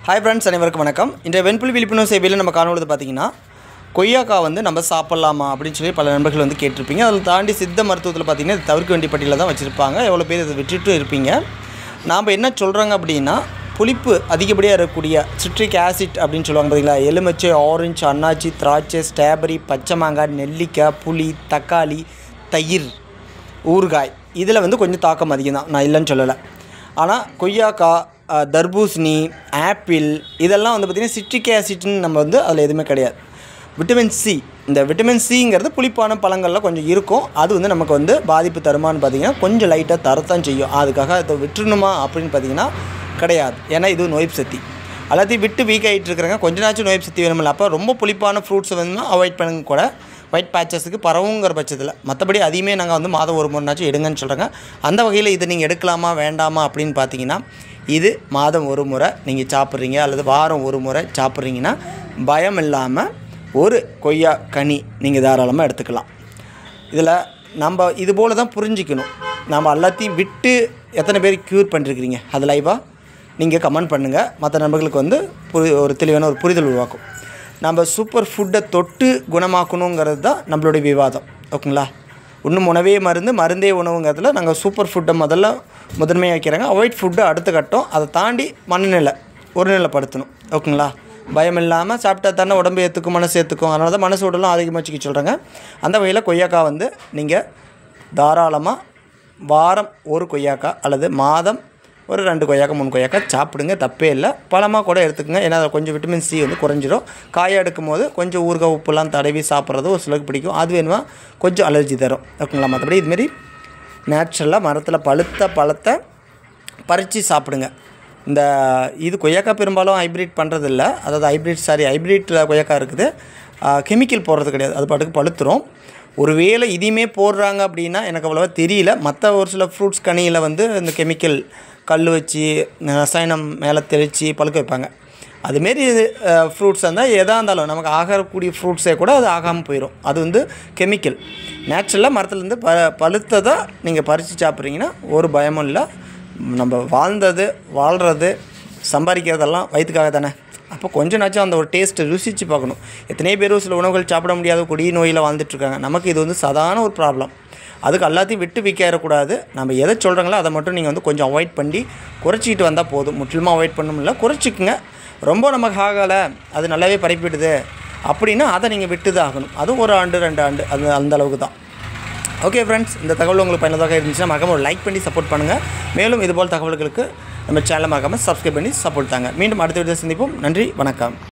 hi friends அனைவருக்கும் வணக்கம் இன்றைய வெண்புலி விழிப்புணர்வு சேவையில் நம்ம காணொழுது பார்த்தீங்கன்னா கொய்யாக்காய் வந்து நம்ம சாப்பிட்லாமா அப்படின்னு சொல்லி பல நண்பர்கள் வந்து கேட்டிருப்பீங்க அதில் தாண்டி சித்த மருத்துவத்தில் பார்த்தீங்கன்னா இது தவிர்க்க வேண்டிய பட்டியலில் தான் வச்சுருப்பாங்க எவ்வளோ பேர் இதை விட்டுட்டும் இருப்பீங்க நாம் என்ன சொல்கிறாங்க அப்படின்னா புளிப்பு அதிகப்படியாக இருக்கக்கூடிய சிட்ரிக் ஆசிட் அப்படின்னு சொல்லுவாங்க பார்த்தீங்களா எலுமிச்சை ஆரஞ்சு அன்னாச்சி திராட்சை ஸ்ட்ராபெரி பச்சை மாங்காய் நெல்லிக்காய் புளி தக்காளி தயிர் ஊறுகாய் இதில் வந்து கொஞ்சம் தாக்கம் அதிகம் தான் நான் இல்லைன்னு சொல்லலை ஆனால் கொய்யாக்காய் அஹ், தர்பூசணி ஆப்பிள் இதெல்லாம் வந்து பார்த்திங்கன்னா சிட்ரிக் ஆசிட்னு நம்ம வந்து அதில் எதுவுமே கிடையாது விட்டமின் சி இந்த விட்டமின் சிங்கிறது புளிப்பான பழங்களில் கொஞ்சம் இருக்கும் அது வந்து நமக்கு வந்து பாதிப்பு தருமான்னு பார்த்தீங்கன்னா கொஞ்சம் லைட்டாக தரத்தான் செய்யும் அதுக்காக அதை விட்டுணுமா அப்படின்னு பார்த்தீங்கன்னா கிடையாது ஏன்னா இது நோய்ப்பு சக்தி எல்லாத்தையும் விட்டு வீக் ஆகிட்டு இருக்கிறாங்க கொஞ்ச நாச்சும் நோய்ப்பு சக்தி வேணுமில்ல அப்போ ரொம்ப புளிப்பான ஃப்ரூட்ஸை வந்து அவாய்ட் பண்ணுங்க கூட ஒயிட் பேச்சஸுக்கு பரவுங்கிற பட்சத்தில் மற்றபடி அதையுமே நாங்கள் வந்து மாதம் ஒரு முறைனாச்சும் எடுங்கன்னு சொல்கிறாங்க அந்த வகையில் இதை நீங்கள் எடுக்கலாமா வேண்டாமா அப்படின்னு பார்த்தீங்கன்னா இது மாதம் ஒரு முறை நீங்கள் சாப்பிட்றீங்க அல்லது வாரம் ஒரு முறை சாப்பிட்றீங்கன்னா பயம் இல்லாமல் ஒரு கொய்யா கனி நீங்கள் தாராளமாக எடுத்துக்கலாம் இதில் நம்ம இது போல் தான் புரிஞ்சிக்கணும் நம்ம எல்லாத்தையும் விட்டு எத்தனை பேர் க்யூர் பண்ணிருக்கிறீங்க அது லைவாக நீங்கள் கமெண்ட் பண்ணுங்கள் மற்ற நண்பர்களுக்கு வந்து புரி ஒரு தெளிவான ஒரு புரிதல் உருவாக்கும் நம்ம சூப்பர் ஃபுட்டை தொட்டு குணமாக்கணுங்கிறது தான் நம்மளுடைய விவாதம் ஓகேங்களா இன்னும் உணவே மருந்து மருந்தே உணவுங்கிறதுல நாங்கள் சூப்பர் ஃபுட்டை முதல்ல முதன்மையாக வைக்கிறாங்க அவாய்ட் ஃபுட்டு அடுத்த கட்டம் அதை தாண்டி மனநிலை ஒருநிலைப்படுத்தணும் ஓகேங்களா பயம் இல்லாமல் சாப்பிட்டா தானே உடம்பு ஏற்றுக்கும் மனசு ஏற்றுக்கும் அதனால தான் மனசு உடலும் ஆரோக்கியமாக வச்சுக்க சொல்கிறாங்க அந்த வகையில் கொய்யாக்காய் வந்து நீங்கள் தாராளமாக வாரம் ஒரு கொய்யாக்காய் அல்லது மாதம் ஒரு ரெண்டு கொய்யாக்காய் மூணு கொய்யாக்காய் சாப்பிடுங்க தப்பே இல்லை பழமாக கூட எடுத்துக்கங்க ஏன்னா அதில் கொஞ்சம் விட்டமின் சி வந்து குறைஞ்சிரும் காயை எடுக்கும் போது கொஞ்சம் ஊறுகாய் உப்புலாம் தடவி சாப்பிட்றது ஒரு சிலருக்கு பிடிக்கும் அது வேணுமா கொஞ்சம் அலர்ஜி தரும் ஓகேங்களா மற்றபடி இதுமாரி நேச்சுரலாக மரத்தில் பழுத்த பழத்தை பறித்து சாப்பிடுங்க இந்த இது கொய்யாக்காய் பெரும்பாலும் ஹைப்ரிட் பண்ணுறது இல்லை அதாவது ஹைப்ரிட் சாரி ஹைப்ரிட்டில் கொய்யாக்காய் இருக்குது கெமிக்கல் போடுறது கிடையாது அது பாட்டுக்கு பழுத்துரும் ஒருவேளை இதையுமே போடுறாங்க அப்படின்னா எனக்கு அவ்வளோவா தெரியல மற்ற ஒரு சில ஃப்ரூட்ஸ் கனியில் வந்து இந்த கெமிக்கல் கல் வச்சு ரசாயனம் மேலே தெளித்து பழுக்க வைப்பாங்க அதுமாரி ஃப்ரூட்ஸ் இருந்தால் எதாக இருந்தாலும் நமக்கு ஆகக்கூடிய ஃப்ரூட்ஸே கூட அது ஆகாமல் போயிடும் அது வந்து கெமிக்கல் நேச்சுரலாக மரத்துலேருந்து ப பழுத்ததை நீங்கள் பறித்து சாப்பிட்றீங்கன்னா ஒரு பயமும் இல்லை நம்ம வாழ்ந்தது வாழ்கிறது சம்பாதிக்கிறதெல்லாம் வயிற்றுக்காக தானே அப்போ கொஞ்ச நாச்சும் அந்த ஒரு டேஸ்ட்டை ருசித்து பார்க்கணும் எத்தனையோ பேர் சில உணவுகள் சாப்பிட முடியாத கொடிய நோயில் வாழ்ந்துட்டுருக்காங்க நமக்கு இது வந்து சாதாரண ஒரு ப்ராப்ளம் அதுக்கு எல்லாத்தையும் விட்டு விற்கிறக்கூடாது நம்ம எதை சொல்கிறாங்களோ அதை மட்டும் நீங்கள் வந்து கொஞ்சம் அவாய்ட் பண்ணி குறைச்சிக்கிட்டு வந்தால் போதும் முற்றிலுமாக அவாய்ட் பண்ணணும்ல குறைச்சிக்குங்க ரொம்ப நமக்கு ஆகலை அது நல்லாவே பரப்பிடுது அப்படின்னா அதை நீங்கள் விட்டு தான் ஆகணும் அதுவும் ஒரு ஆண்டு ரெண்டு ஆண்டு அது அந்த அளவுக்கு தான் ஓகே ஃப்ரெண்ட்ஸ் இந்த தகவல் உங்களுக்கு பயனுள்ளதாக இருந்துச்சுன்னா மறக்காம ஒரு லைக் பண்ணி சப்போர்ட் பண்ணுங்கள் மேலும் இதுபோல் தகவல்களுக்கு நம்ம சேனலை மறக்காமல் சப்ஸ்கிரைப் பண்ணி சப்போர்ட் தாங்க மீண்டும் அடுத்த வீடியோ சந்திப்போம் நன்றி வணக்கம்